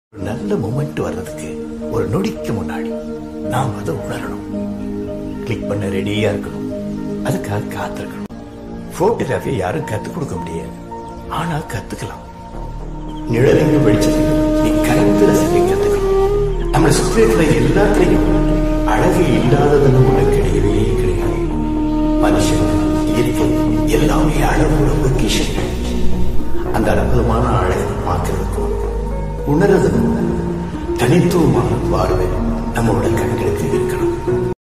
ஒரு நல்ல மூமெண்ட் வர்றதுக்கு ஒரு நொடிக்கு முன்னாடி நாம் அதை உணரணும் கிளிக் பண்ண ரெடியா இருக்கணும் அதுக்காக காத்திருக்கணும் போட்டோகிராஃபி யாரும் கத்துக் கொடுக்க முடியாது ஆனா கத்துக்கலாம் நிழலையும் வெளிச்சத்தையும் நீ கலந்து ரசிக்க கத்துக்கணும் நம்மளை சுற்றி இருக்கிற எல்லாத்துலையும் அழகு இல்லாததுன்னு ஒண்ணு கிடையவே கிடையாது மனுஷன் இயற்கை எல்லாமே அழகோட பொக்கிஷங்கள் அந்த அற்புதமான அழகை பார்க்கறதுக்கும் உணர்றதுக்கும் தனித்துவமான பார்வை நம்மளோட கண்களுக்கு இருக்கணும்